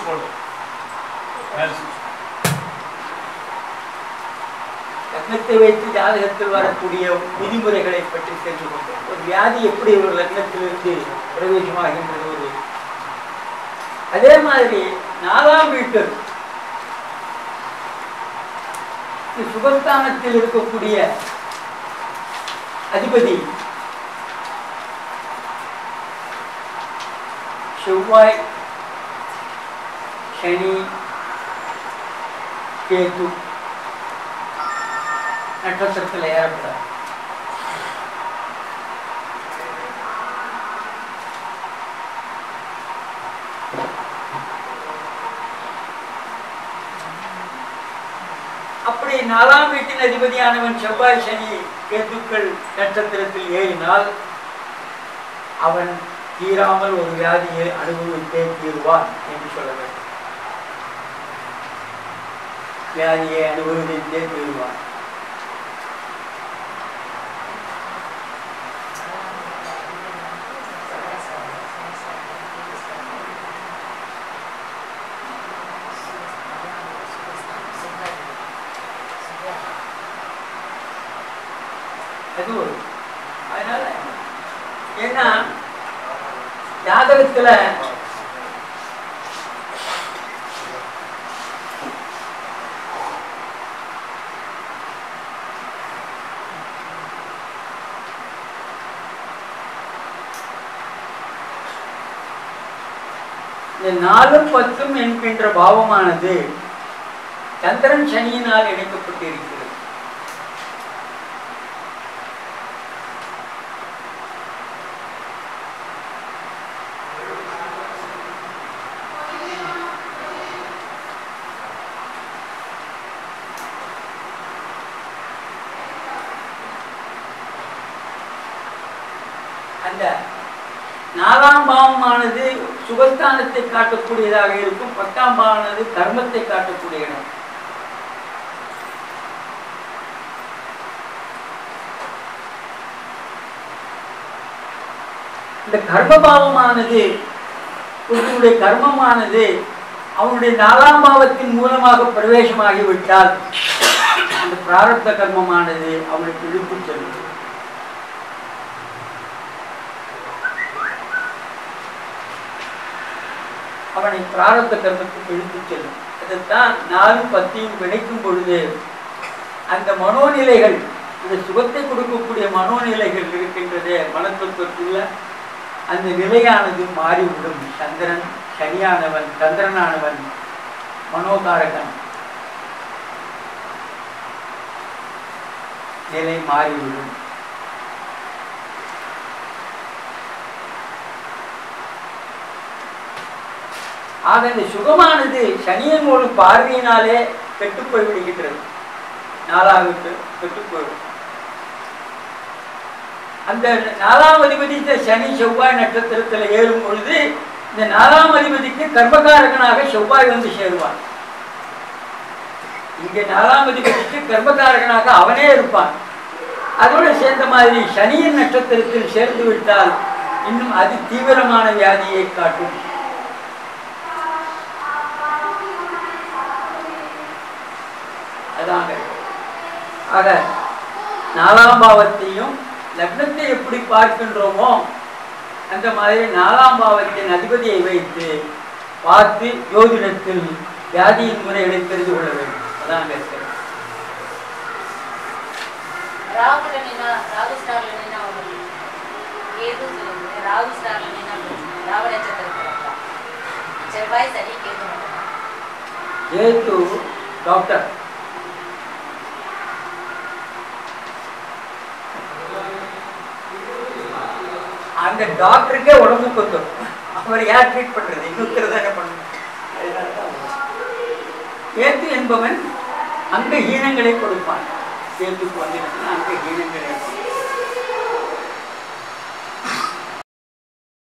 சுவிட்ச் போடும் மேல் சுவிட்ச் லக்னத்தை வைத்து ஜாதகத்தில் வரக்கூடிய விதிமுறைகளை பற்றி தெரிந்து கொண்டோம் ஒரு வியாதி எப்படி ஒரு லக்னத்திலிருந்து பிரவேசமாகின்றது ஒரு அதே மாதிரி நாலாம் வீட்டு இந்த சுகஸ்தானத்தில் இருக்கக்கூடிய அதிபதி செவ்வாய் சனி கேது நட்சத்திரத்தில் ஏறப்படாது அப்படி நாலாம் வீட்டின் அதிபதியானவன் செவ்வாய் சனி கேத்துக்கள் நட்சத்திரத்தில் ஏறினால் அவன் தீராமல் ஒரு வியாதியை அனுபவித்தே தீருவான் என்று சொல்ல வேண்டும் வியாதியை அனுபவித்தே தீருவான் அது ஒரு அதனால ஏன்னா ஜாதகத்துல இந்த நாலும் பத்தும் என்கின்ற பாவமானது சந்திரன் சனியினால் இணைக்கப்பட்டிருக்கிறது அந்த நாலாம் பாவமானது சுகஸ்தானத்தை காட்டக்கூடியதாக இருக்கும் பத்தாம் பாவமானது கர்மத்தை காட்டக்கூடிய இடம் இந்த கர்மபாவமானது ஒருவனுடைய கர்மமானது அவனுடைய நாலாம் பாவத்தின் மூலமாக பிரவேசமாகிவிட்டால் அந்த பிராரப்த கர்மமானது அவனுக்கு இழுத்துச் செல்லும் அவனை பிராரப்த கர்மத்துக்கு இழுத்துச் செல்லும் அதைத்தான் நாலும் பத்தியும் விளைக்கும் பொழுது அந்த மனோநிலைகள் இந்த சுகத்தை கொடுக்கக்கூடிய மனோநிலைகள் இருக்கின்றதே மனத்துவத்துக்குள்ள அந்த நிலையானது மாறிவிடும் சந்திரன் சனியானவன் சந்திரனானவன் மனோகாரகன் நிலை மாறிவிடும் ஆக இந்த சுகமானது சனியின் ஒரு பார்வையினாலே கெட்டு போய் விடுகின்றது நாலாவது கெட்டு போய்விடும் அந்த நாலாம் அதிபதி இந்த சனி செவ்வாய் நட்சத்திரத்தில் ஏறும் பொழுது இந்த நாலாம் அதிபதிக்கு கர்மகாரகனாக செவ்வாய் வந்து சேருவான் இங்கே நாலாம் அதிபதிக்கு கர்மகாரகனாக அவனே இருப்பான் அதோடு சேர்ந்த மாதிரி சனியின் நட்சத்திரத்தில் சேர்ந்து விட்டால் இன்னும் அதி தீவிரமான வியாதியை காட்டும் அதாங்க ஆக நாலாம் பாவத்தையும் லக்னத்தை எப்படி பார்க்கின்றோமோ அந்த மாதிரி நாலாம் பாவத்தின் அதிபதியை வைத்து பார்த்து ஜோதிடத்தில் வியாதியின் முறைகளை தெரிந்து கொள்ள வேண்டும் அதாங்க இருக்கிறது ராகுல நின்னா ராகு ஸ்டார்ல நின்னா ஒரு கேது சொல்லுங்க ராகு ஸ்டார்ல நின்னா பிரச்சனை. ராகு நட்சத்திரத்துல இருக்கா. செவ்வாய் சனி கேது மட்டும்தான். ஏது டாக்டர் அந்த டாக்டருக்கே உடம்பு கொத்தும் அவர் யார் ட்ரீட் பண்றது இன்னொருத்தர் தானே பண்ணணும் அதனாலதான் ஏத்து என்பவன் அங்க ஹீனங்களை கொடுப்பான் சேத்துக்கு வந்துருச்சுன்னா அங்க ஹீனங்களை